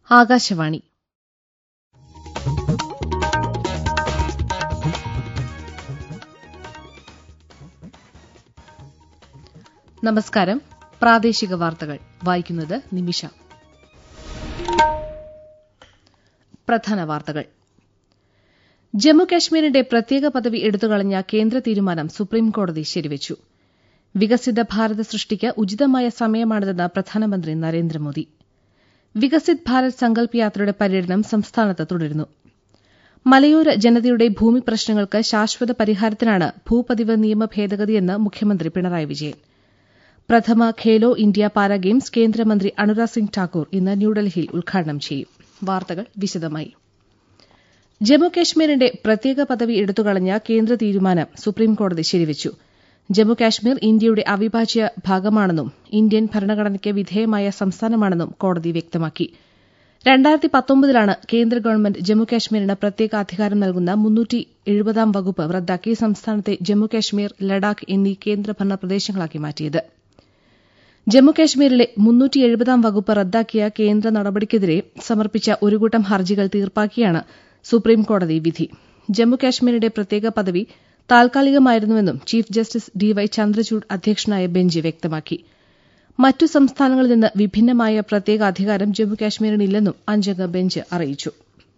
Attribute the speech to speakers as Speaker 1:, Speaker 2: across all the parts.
Speaker 1: ആകാശവാണി നമസ്കാരം പ്രാദേശിക വാർത്തകൾ വായിക്കുന്നത് നിമിഷ പ്രധാന വാർത്തകൾ ജമ്മുകാശ്മീരിന്റെ പ്രത്യേക പദവി എടുത്തുകളഞ്ഞ കേന്ദ്ര തീരുമാനം സുപ്രീംകോടതി ശരിവച്ചു വികസിത ഭാരത സൃഷ്ടിക്ക് ഉചിതമായ സമയമാണിതെന്ന് പ്രധാനമന്ത്രി നരേന്ദ്രമോദി വികസിത് ഭാരത് സങ്കൽപ് യാത്രയുടെ പര്യടനം സംസ്ഥാനത്ത് തുടരുന്നു മലയോര ജനതയുടെ ഭൂമി പ്രശ്നങ്ങൾക്ക് ശാശ്വത പരിഹാരത്തിനാണ് ഭൂപതിവ് നിയമ ഭേദഗതിയെന്ന് മുഖ്യമന്ത്രി പിണറായി വിജയൻ പ്രഥമ ഖേലോ ഇന്ത്യ പാരാ ഗെയിംസ് കേന്ദ്രമന്ത്രി അനുരാഗ് സിംഗ് ഠാക്കൂർ ഇന്ന് ന്യൂഡൽഹിയിൽ ഉദ്ഘാടനം ചെയ്യും വാർത്തകൾ വിശദമായി ജമ്മുകാശ്മീരിന്റെ പ്രത്യേക പദവി എടുത്തുകളഞ്ഞ കേന്ദ്ര തീരുമാനം സുപ്രീംകോടതി ശരിവച്ചു ജമ്മുകാശ്മീർ ഇന്ത്യയുടെ അവിഭാജ്യ ഭാഗമാണെന്നും ഇന്ത്യൻ ഭരണഘടനയ്ക്ക് വിധേയമായ സംസ്ഥാനമാണെന്നും കോടതി വ്യക്തമാക്കി രണ്ടായിരത്തി പത്തൊമ്പതിലാണ് കേന്ദ്ര ഗവൺമെന്റ് ജമ്മുകാശ്മീരിന് പ്രത്യേക അധികാരം നൽകുന്ന മുന്നൂറ്റി എഴുപതാം വകുപ്പ് റദ്ദാക്കി സംസ്ഥാനത്തെ ജമ്മുകാശ്മീർ ലഡാക്ക് എന്നീ കേന്ദ്രഭരണ പ്രദേശങ്ങളാക്കി മാറ്റിയത് ജമ്മുകാശ്മീരിലെ മുന്നൂറ്റി എഴുപതാം വകുപ്പ് റദ്ദാക്കിയ കേന്ദ്ര നടപടിക്കെതിരെ സമർപ്പിച്ച ഒരു കൂട്ടം ഹർജികൾ തീർപ്പാക്കിയാണ് സുപ്രീംകോടതി വിധി ജമ്മുകാശ്മീരിന്റെ പ്രത്യേക പദവി താൽക്കാലികമായിരുന്നുവെന്നും chief justice D Y Chandrachud അധ്യക്ഷനായ ബെഞ്ച് വ്യക്തമാക്കി മറ്റു സംസ്ഥാനങ്ങളിൽ നിന്ന് വിഭിന്നമായ പ്രത്യേക അധികാരം ജമ്മുകാശ്മീരിനില്ലെന്നും അഞ്ചംഗ ബെഞ്ച് അറിയിച്ചു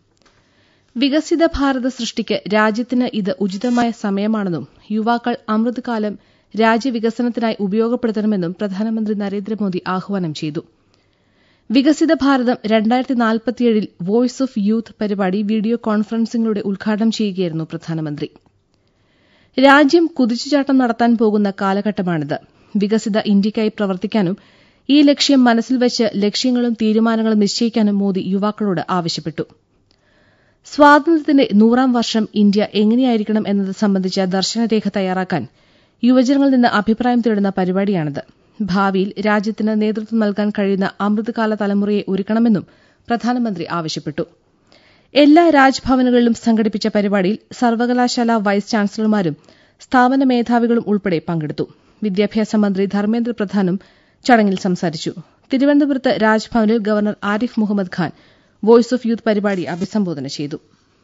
Speaker 1: വികസിത ഭാരത സൃഷ്ടിക്ക് രാജ്യത്തിന് ഇത് ഉചിതമായ സമയമാണെന്നും യുവാക്കൾ അമൃത് കാലം രാജ്യവികസനത്തിനായി ഉപയോഗപ്പെടുത്തണമെന്നും പ്രധാനമന്ത്രി നരേന്ദ്രമോദി ആഹ്വാനം ചെയ്തു വികസിത ഭാരതം രണ്ടായിരത്തി നാൽപ്പത്തിയേഴിൽ വോയ്സ് ഓഫ് യൂത്ത് പരിപാടി വീഡിയോ കോൺഫറൻസിംഗിലൂടെ ഉദ്ഘാടനം ചെയ്യുകയായിരുന്നു പ്രധാനമന്ത്രി രാജ്യം കുതിച്ചുചാട്ടം നടത്താൻ പോകുന്ന കാലഘട്ടമാണിത് വികസിത ഇന്ത്യയ്ക്കായി പ്രവർത്തിക്കാനും ഈ ലക്ഷ്യം മനസ്സിൽ വച്ച് ലക്ഷ്യങ്ങളും തീരുമാനങ്ങളും നിശ്ചയിക്കാനും മോദി യുവാക്കളോട് ആവശ്യപ്പെട്ടു സ്വാതന്ത്ര്യത്തിന്റെ നൂറാം വർഷം ഇന്ത്യ എങ്ങനെയായിരിക്കണം എന്നത് സംബന്ധിച്ച ദർശനരേഖ തയ്യാറാക്കാൻ യുവജനങ്ങളിൽ നിന്ന് അഭിപ്രായം തേടുന്ന പരിപാടിയാണിത് ഭാവിയിൽ രാജ്യത്തിന് നേതൃത്വം നൽകാൻ കഴിയുന്ന അമൃതകാല തലമുറയെ ഒരുക്കണമെന്നും പ്രധാനമന്ത്രി ആവശ്യപ്പെട്ടു എല്ലാ രാജ്ഭവനുകളിലും സംഘടിപ്പിച്ച പരിപാടിയിൽ സർവകലാശാല വൈസ് ചാൻസലർമാരും സ്ഥാപന മേധാവികളും ഉൾപ്പെടെ പങ്കെടുത്തു വിദ്യാഭ്യാസ മന്ത്രി ധർമ്മേന്ദ്ര പ്രധാനും ചടങ്ങിൽ സംസാരിച്ചു തിരുവനന്തപുരത്ത് രാജ്ഭവനിൽ governor Arif Muhammad Khan voice of youth പരിപാടി അഭിസംബോധന ചെയ്തു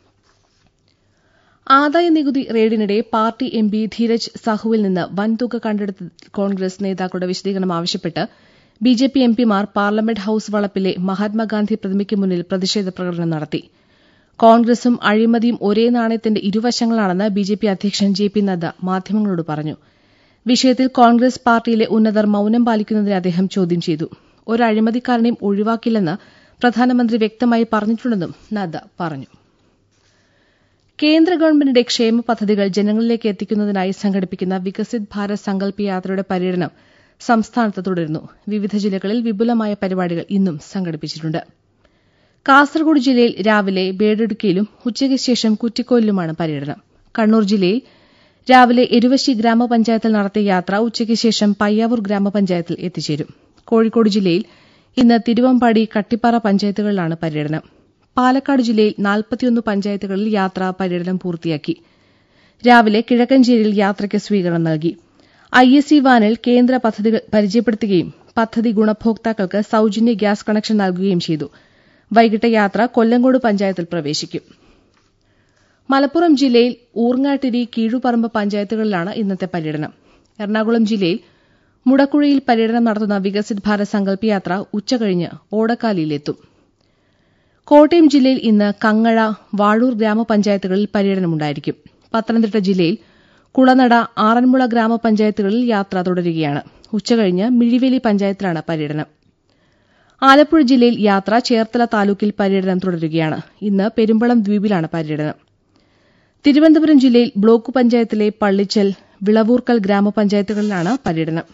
Speaker 1: ആദായ നികുതി റെയ്ഡിനിടെ പാർട്ടി എം പി ധീരജ് സാഹുവിൽ നിന്ന് വൻതുക കണ്ടെടുത്ത കോൺഗ്രസ് നേതാക്കളുടെ വിശദീകരണം ആവശ്യപ്പെട്ട് ബിജെപി എംപിമാർ പാർലമെന്റ് ഹൌസ് വളപ്പിലെ മഹാത്മാഗാന്ധി പ്രതിമയ്ക്ക് മുന്നിൽ പ്രതിഷേധ പ്രകടനം നടത്തി കോൺഗ്രസും അഴിമതിയും ഒരേ നാണയത്തിന്റെ ഇരുവശങ്ങളാണെന്ന് ബിജെപി അധ്യക്ഷൻ ജെ പി നദ്ദ മാധ്യമങ്ങളോട് പറഞ്ഞു വിഷയത്തിൽ കോൺഗ്രസ് പാർട്ടിയിലെ ഉന്നതർ മൌനം പാലിക്കുന്നതിനെ അദ്ദേഹം ചോദ്യം ചെയ്തു ഒരു അഴിമതിക്കാരനെയും ഒഴിവാക്കില്ലെന്ന് പ്രധാനമന്ത്രി വ്യക്തമായി പറഞ്ഞിട്ടുണ്ടെന്നും നദ്ദ പറഞ്ഞു കേന്ദ്ര ഗവൺമെന്റിന്റെ ക്ഷേമ പദ്ധതികൾ ജനങ്ങളിലേക്ക് എത്തിക്കുന്നതിനായി സംഘടിപ്പിക്കുന്ന വികസിത് ഭാരത് സങ്കൽപ് യാത്രയുടെ പര്യടനം സംസ്ഥാനത്ത് തുടരുന്നു വിവിധ ജില്ലകളിൽ വിപുലമായ പരിപാടികൾ ഇന്നും സംഘടിപ്പിച്ചിട്ടുണ്ട് കാസർഗോഡ് ജില്ലയിൽ രാവിലെ ബേഡടുക്കയിലും ഉച്ചയ്ക്ക് ശേഷം കുറ്റിക്കോലിലുമാണ് പര്യടനം കണ്ണൂർ ജില്ലയിൽ രാവിലെ എരുവശി ഗ്രാമപഞ്ചായത്തിൽ നടത്തിയ യാത്ര ഉച്ചയ്ക്ക് ശേഷം പയ്യാവൂർ ഗ്രാമപഞ്ചായത്തിൽ എത്തിച്ചേരും കോഴിക്കോട് ജില്ലയിൽ ഇന്ന് തിരുവമ്പാടി കട്ടിപ്പാറ പഞ്ചായത്തുകളിലാണ് പര്യടനം പാലക്കാട് ജില്ലയിൽ നാൽപ്പത്തിയൊന്ന് പഞ്ചായത്തുകളിൽ യാത്രാ പര്യടനം പൂർത്തിയാക്കി രാവിലെ കിഴക്കഞ്ചേരിയിൽ യാത്രയ്ക്ക് സ്വീകരണം നൽകി ഐ എസ് സി വാനിൽ കേന്ദ്ര പദ്ധതികൾ പരിചയപ്പെടുത്തുകയും പദ്ധതി ഗുണഭോക്താക്കൾക്ക് സൌജന്യ ഗ്യാസ് കണക്ഷൻ നൽകുകയും ചെയ്തു വൈകിട്ട് യാത്ര കൊല്ലങ്കോട് പഞ്ചായത്തിൽ പ്രവേശിക്കും മലപ്പുറം ജില്ലയിൽ ഊർങ്ങാട്ടിരി കീഴുപറമ്പ് പഞ്ചായത്തുകളിലാണ് ഇന്നത്തെ പര്യടനം എറണാകുളം ജില്ലയിൽ മുടക്കുഴയിൽ പര്യടനം നടത്തുന്ന വികസിത് ഭാരത് സങ്കൽപ് യാത്ര ഉച്ചകഴിഞ്ഞ് ഓടക്കാലിയിലെത്തും കോട്ടയം ജില്ലയിൽ ഇന്ന് കങ്ങഴ വാഴൂർ ഗ്രാമപഞ്ചായത്തുകളിൽ പര്യടനമുണ്ടായിരിക്കും പത്തനംതിട്ട ജില്ലയിൽ കുളനട ആറന്മുള ഗ്രാമപഞ്ചായത്തുകളിൽ യാത്ര തുടരുകയാണ് ഉച്ചകഴിഞ്ഞ് മിഴിവേലി പഞ്ചായത്തിലാണ് പര്യടനം ആലപ്പുഴ ജില്ലയിൽ യാത്ര ചേർത്തല താലൂക്കിൽ പര്യടനം തുടരുകയാണ് ഇന്ന് പെരുമ്പളം ദ്വീപിലാണ് പര്യടനം തിരുവനന്തപുരം ജില്ലയിൽ ബ്ലോക്ക് പഞ്ചായത്തിലെ പള്ളിച്ചൽ വിളവൂർക്കൽ ഗ്രാമപഞ്ചായത്തുകളിലാണ് പര്യടനം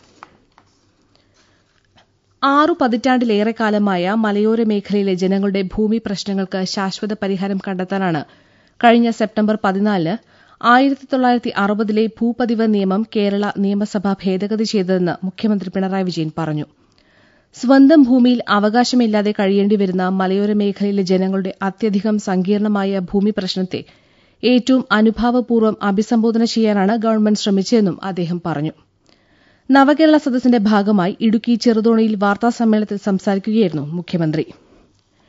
Speaker 1: ആറു പതിറ്റാണ്ടിലേറെ കാലമായ മലയോര മേഖലയിലെ ജനങ്ങളുടെ ഭൂമി പ്രശ്നങ്ങൾക്ക് ശാശ്വത പരിഹാരം കണ്ടെത്താനാണ് കഴിഞ്ഞ സെപ്റ്റംബർ പതിനാലിന് ആയിരത്തി തൊള്ളായിരത്തി അറുപതിലെ ഭൂപതിവ് നിയമം കേരള നിയമസഭ ഭേദഗതി ചെയ്തതെന്ന് മുഖ്യമന്ത്രി പിണറായി വിജയൻ പറഞ്ഞു സ്വന്തം ഭൂമിയിൽ അവകാശമില്ലാതെ കഴിയേണ്ടിവരുന്ന മലയോര മേഖലയിലെ ജനങ്ങളുടെ അത്യധികം സങ്കീർണമായ ഭൂമി പ്രശ്നത്തെ ഏറ്റവും അനുഭാവപൂർവ്വം അഭിസംബോധന ചെയ്യാനാണ് ഗവൺമെന്റ് ശ്രമിച്ചതെന്നും അദ്ദേഹം പറഞ്ഞു നവകേരള സദസ്സിന്റെ ഭാഗമായി ഇടുക്കി ചെറുതോണിയിൽ വാർത്താസമ്മേളനത്തിൽ സംസാരിക്കുകയായിരുന്നു മുഖ്യമന്ത്രി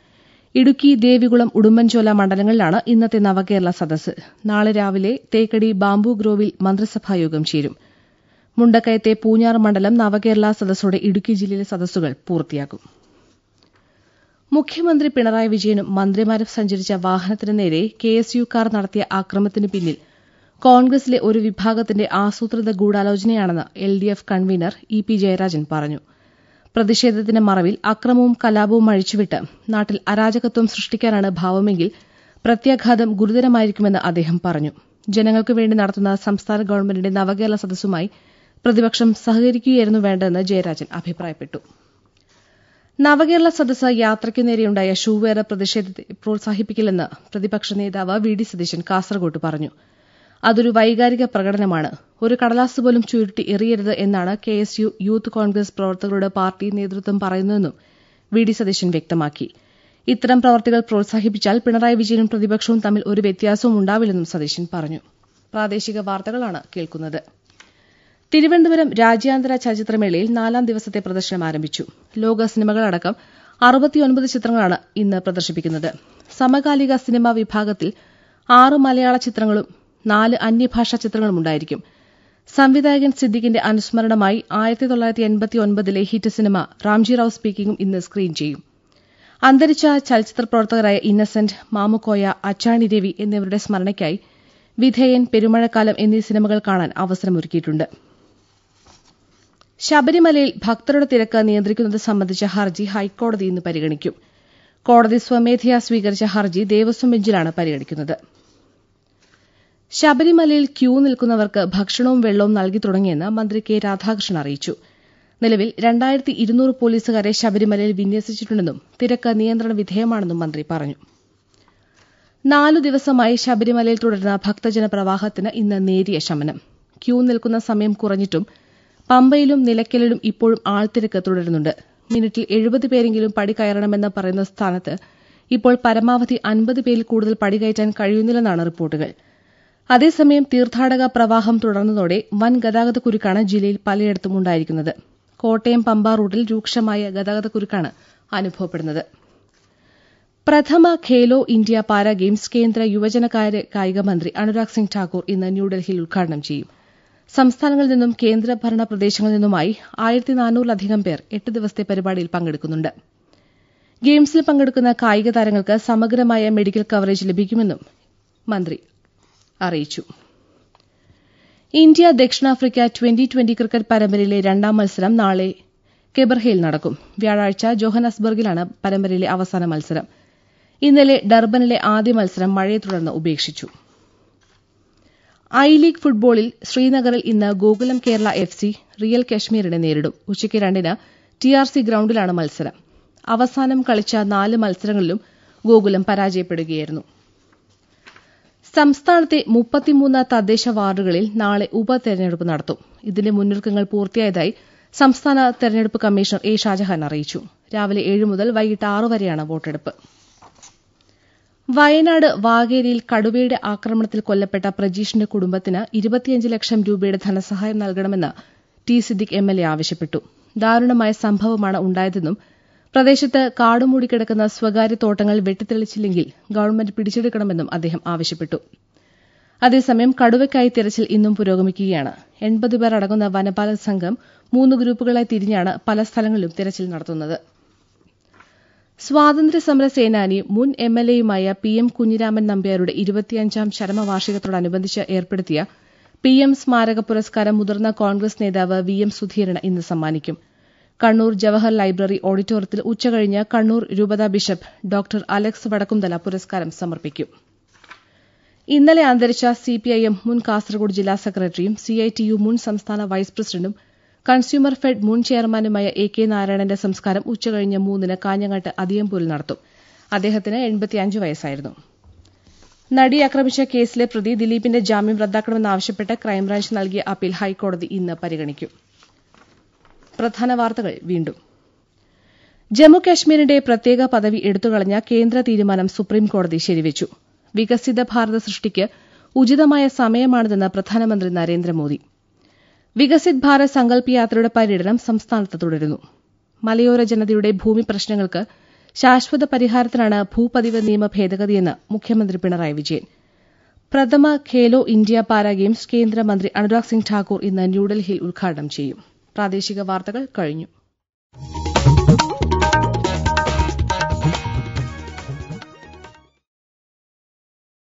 Speaker 1: ഇടുക്കി ദേവികുളം ഉടുമ്പൻചോല മണ്ഡലങ്ങളിലാണ് ഇന്നത്തെ നവകേരള സദസ്സ് നാളെ രാവിലെ തേക്കടി ബാംബു ഗ്രോവിൽ മന്ത്രിസഭായോഗം ചേരും മുണ്ടക്കയത്തെ പൂഞ്ഞാർ മണ്ഡലം നവകേരള സദസ്സോടെ ഇടുക്കി ജില്ലയിലെ സദസ്സുകൾ പൂർത്തിയാകും മുഖ്യമന്ത്രി പിണറായി വിജയനും മന്ത്രിമാരും സഞ്ചരിച്ച വാഹനത്തിന് നേരെ കെഎസ്യുക്കാർ നടത്തിയ ആക്രമണത്തിന് പിന്നിൽ കോൺഗ്രസിലെ ഒരു വിഭാഗത്തിന്റെ ആസൂത്രിത ഗൂഢാലോചനയാണെന്ന് L D F convener E P Jayarajan പറഞ്ഞു പ്രതിഷേധത്തിന്റെ മറവിൽ അക്രമവും കലാപവും അഴിച്ചുവിട്ട് നാട്ടിൽ അരാജകത്വം സൃഷ്ടിക്കാനാണ് ഭാവമെങ്കിൽ പ്രത്യാഘാതം ഗുരുതരമായിരിക്കുമെന്ന് അദ്ദേഹം പറഞ്ഞു ജനങ്ങൾക്ക് വേണ്ടി നടത്തുന്ന സംസ്ഥാന ഗവൺമെന്റിന്റെ നവകേരള സദസ്സുമായി പ്രതിപക്ഷം സഹകരിക്കുകയായിരുന്നു വേണ്ടതെന്ന് ജയരാജൻ അഭിപ്രായപ്പെട്ടു നവകേരള സദസ്സ് യാത്രയ്ക്കു നേരെയുണ്ടായ ഷൂവേറ പ്രതിഷേധത്തെ പ്രോത്സാഹിപ്പിക്കില്ലെന്ന് പ്രതിപക്ഷ നേതാവ് വി ഡി സതീശൻ കാസർകോട്ട് പറഞ്ഞു അതൊരു വൈകാരിക പ്രകടനമാണ് ഒരു കടലാസ് പോലും ചുരുട്ടി എറിയരുത് എന്നാണ് K S U youth Congress പ്രവർത്തകരുടെ പാർട്ടി നേതൃത്വം പറയുന്നതെന്നും വി ഡി സതീശൻ വ്യക്തമാക്കി ഇത്തരം പ്രവർത്തികൾ പ്രോത്സാഹിപ്പിച്ചാൽ പിണറായി വിജയനും പ്രതിപക്ഷവും തമ്മിൽ ഒരു വ്യത്യാസവും ഉണ്ടാവില്ലെന്നും സതീശൻ പറഞ്ഞു പ്രാദേശിക വാർത്തകളാണ് കേൾക്കുന്നത് തിരുവനന്തപുരം രാജ്യാന്തര ചലച്ചിത്രമേളയിൽ നാലാം ദിവസത്തെ പ്രദർശനം ആരംഭിച്ചു ലോക സിനിമകളടക്കം അറുപത്തിയൊൻപത് ചിത്രങ്ങളാണ് ഇന്ന് പ്രദർശിപ്പിക്കുന്നത് സമകാലിക സിനിമാ വിഭാഗത്തിൽ ആറ് മലയാള ചിത്രങ്ങളും നാല് അന്യഭാഷാ ചിത്രങ്ങളും ഉണ്ടായിരിക്കും സംവിധായകൻ സിദ്ദിഖിന്റെ അനുസ്മരണമായി ആയിരത്തി തൊള്ളായിരത്തി എൺപത്തി ഒൻപതിലെ ഹിറ്റ് സിനിമ റാംജി റാവ് സ്പീക്കിംഗും ഇന്ന് സ്ക്രീൻ ചെയ്യും അന്തരിച്ച ചലച്ചിത്ര പ്രവർത്തകരായ ഇന്നസെന്റ് മാമുക്കോയ അച്ചാണി രവി എന്നിവരുടെ സ്മരണയ്ക്കായി വിധേയൻ പെരുമഴക്കാലം എന്നീ സിനിമകൾ കാണാൻ അവസരമൊരുക്കിയിട്ടുണ്ട് ശബരിമലയിൽ ഭക്തരുടെ തിരക്ക് നിയന്ത്രിക്കുന്നത് സംബന്ധിച്ച ഹർജി ഹൈക്കോടതി ഇന്ന് പരിഗണിക്കും കോടതി സ്വമേധയാ സ്വീകരിച്ച ഹർജി ദേവസ്വം ബെഞ്ചിലാണ് പരിഗണിക്കുന്നത് ശബരിമലയിൽ ക്യൂ നിൽക്കുന്നവർക്ക് ഭക്ഷണവും വെള്ളവും നൽകി തുടങ്ങിയെന്ന് മന്ത്രി കെ രാധാകൃഷ്ണൻ അറിയിച്ചു നിലവിൽ രണ്ടായിരത്തി ഇരുന്നൂറ് പോലീസുകാരെ ശബരിമലയിൽ വിന്യസിച്ചിട്ടുണ്ടെന്നും തിരക്ക് നിയന്ത്രണ വിധേയമാണെന്നും മന്ത്രി പറഞ്ഞു നാലു ദിവസമായി ശബരിമലയിൽ തുടരുന്ന ഭക്തജന പ്രവാഹത്തിന് ഇന്ന് നേരിയ ശമനം ക്യൂ നിൽക്കുന്ന സമയം കുറഞ്ഞിട്ടും പമ്പയിലും നിലയ്ക്കലിലും ഇപ്പോഴും ആൾത്തിരക്ക് തുടരുന്നുണ്ട് മിനിറ്റിൽ എഴുപത് പേരെങ്കിലും പടി കയറണമെന്ന് പറയുന്ന സ്ഥാനത്ത് ഇപ്പോൾ പരമാവധി അൻപത് പേരിൽ കൂടുതൽ പടി കയറ്റാൻ കഴിയുന്നില്ലെന്നാണ് റിപ്പോർട്ടുകൾ അതേസമയം തീർത്ഥാടക പ്രവാഹം തുടർന്നതോടെ വൻ ഗതാഗതക്കുരുക്കാണ് ജില്ലയിൽ പലയിടത്തും ഉണ്ടായിരിക്കുന്നത് കോട്ടയം പമ്പ റൂട്ടിൽ രൂക്ഷമായ ഗതാഗതക്കുരുക്കാണ് അനുഭവപ്പെടുന്നത് പ്രഥമ ഖേലോ ഇന്ത്യ പാരാ ഗെയിംസ് കേന്ദ്ര യുവജനകാര്യ കായിക മന്ത്രി അനുരാഗ് സിംഗ് ഠാക്കൂർ ഇന്ന് ന്യൂഡൽഹിയിൽ ഉദ്ഘാടനം ചെയ്യും സംസ്ഥാനങ്ങളിൽ നിന്നും കേന്ദ്രഭരണ പ്രദേശങ്ങളിൽ നിന്നുമായി ആയിരത്തി നാനൂറിലധികം പേർ എട്ട് ദിവസത്തെ പരിപാടിയിൽ പങ്കെടുക്കുന്നുണ്ട് ഗെയിംസിൽ പങ്കെടുക്കുന്ന കായിക താരങ്ങൾക്ക് സമഗ്രമായ മെഡിക്കൽ കവറേജ് ലഭിക്കുമെന്നും മന്ത്രി അറിയിച്ചു ഇന്ത്യ ദക്ഷിണാഫ്രിക്ക ട്വന്റി ട്വന്റി ക്രിക്കറ്റ് പരമ്പരയിലെ രണ്ടാം മത്സരം നാളെ കെബർഹയിൽ നടക്കും വ്യാഴാഴ്ച ജോഹനസ്ബർഗിലാണ് പരമ്പരയിലെ അവസാന മത്സരം ഇന്നലെ ഡർബനിലെ ആദ്യ മത്സരം മഴയെ തുടർന്ന് ഉപേക്ഷിച്ചു ഐ ലീഗ് ഫുട്ബോളിൽ ശ്രീനഗറിൽ ഇന്ന് Gokulam Kerala F C real കശ്മീരിനെ നേരിടും ഉച്ചയ്ക്ക് രണ്ടിന് ടി ആർ സി ഗ്രൌണ്ടിലാണ് മത്സരം അവസാനം കളിച്ച നാല് മത്സരങ്ങളിലും ഗോകുലം പരാജയപ്പെടുകയായിരുന്നു സംസ്ഥാനത്തെ മുപ്പത്തിമൂന്ന് തദ്ദേശ വാർഡുകളിൽ നാളെ ഉപതെരഞ്ഞെടുപ്പ് നടത്തും ഇതിന്റെ മുന്നൊരുക്കങ്ങൾ പൂർത്തിയായതായി സംസ്ഥാന തെരഞ്ഞെടുപ്പ് കമ്മീഷണർ എ ഷാജഹാൻ അറിയിച്ചു രാവിലെ ഏഴ് മുതൽ വൈകിട്ട് ആറ് വരെയാണ് വോട്ടെടുപ്പ് വയനാട് വാഗേരിയിൽ കടുവയുടെ ആക്രമണത്തിൽ കൊല്ലപ്പെട്ട പ്രജീഷിന്റെ കുടുംബത്തിന് ഇരുപത്തിയഞ്ച് ലക്ഷം രൂപയുടെ ധനസഹായം നൽകണമെന്ന് T Siddique M L A ആവശ്യപ്പെട്ടു ദാരുണമായ സംഭവമാണ് ഉണ്ടായതെന്നും പ്രദേശത്ത് കാടുമൂടിക്കിടക്കുന്ന സ്വകാര്യ തോട്ടങ്ങൾ വെട്ടിത്തെളിച്ചില്ലെങ്കിൽ ഗവൺമെന്റ് പിടിച്ചെടുക്കണമെന്നും അദ്ദേഹം ആവശ്യപ്പെട്ടു അതേസമയം കടുവയ്ക്കായി തിരച്ചിൽ ഇന്നും പുരോഗമിക്കുകയാണ് എൺപത് പേർ അടങ്ങുന്ന വനപാലക സംഘം മൂന്ന് ഗ്രൂപ്പുകളായി തിരിഞ്ഞാണ് പല സ്ഥലങ്ങളിലും തിരച്ചിൽ നടത്തുന്നത് സ്വാതന്ത്ര്യസമര സേനാനി മുൻ എം എൽ എയുമായ പി എം കുഞ്ഞിരാമൻ നമ്പ്യാരുടെ ഇരുപത്തിയഞ്ചാം ചരമവാർഷികത്തോടനുബന്ധിച്ച് ഏർപ്പെടുത്തിയ പി എം സ്മാരക പുരസ്കാരം മുതിർന്ന കോൺഗ്രസ് നേതാവ് വി എം സുധീരന് ഇന്ന് സമ്മാനിക്കും കണ്ണൂർ ജവഹർ ലൈബ്രറി ഓഡിറ്റോറിയത്തിൽ ഉച്ചകഴിഞ്ഞ് കണ്ണൂർ രൂപതാ ബിഷപ്പ് ഡോക്ടർ അലക്സ് വടക്കുംതല പുരസ്കാരം സമർപ്പിക്കും ഇന്നലെ അന്തരിച്ച സിപിഐഎം മുൻ കാസർഗോഡ് ജില്ലാ സെക്രട്ടറിയും സിഐടിയു മുൻ സംസ്ഥാന വൈസ് പ്രസിഡന്റും കൺസ്യൂമർ ഫെഡ് മുൻ ചെയർമാനുമായ എ കെ നാരായണന്റെ സംസ്കാരം ഉച്ചകഴിഞ്ഞ് മൂന്നിന് കാഞ്ഞങ്ങാട്ട് അതിയമ്പൂരിൽ നടത്തും അദ്ദേഹത്തിന് എൺപത്തിയഞ്ച് വയസ്സായിരുന്നു നടി ആക്രമിച്ച കേസിലെ പ്രതി ദിലീപിന്റെ ജാമ്യം റദ്ദാക്കണമെന്നാവശ്യപ്പെട്ട് ക്രൈംബ്രാഞ്ച് നൽകിയ അപ്പീൽ ഹൈക്കോടതി ഇന്ന് പരിഗണിക്കും പ്രധാന വാർത്തകൾ വീണ്ടും ജമ്മുകാശ്മീരിന്റെ പ്രത്യേക പദവി എടുത്തുകളഞ്ഞ കേന്ദ്ര തീരുമാനം സുപ്രീംകോടതി ശരിവച്ചു വികസിത ഭാരത സൃഷ്ടിക്ക് ഉചിതമായ സമയമാണിതെന്ന് പ്രധാനമന്ത്രി നരേന്ദ്രമോദി വികസിത് ഭാരത് സങ്കല്പ് യാത്രയുടെ പര്യടനം സംസ്ഥാനത്ത് തുടരുന്നു മലയോര ജനതയുടെ ഭൂമി പ്രശ്നങ്ങൾക്ക് ശാശ്വത പരിഹാരത്തിനാണ് ഭൂപതിവ് നിയമ ഭേദഗതിയെന്ന് മുഖ്യമന്ത്രി പിണറായി വിജയൻ പ്രഥമ ഖേലോ ഇന്ത്യ പാരാ ഗെയിംസ് കേന്ദ്രമന്ത്രി അനുരാഗ് സിംഗ് ഠാക്കൂർ ഇന്ന് ന്യൂഡൽഹിയിൽ ഉദ്ഘാടനം ചെയ്യും പ്രാദേശിക വാർത്തകൾ കഴിഞ്ഞു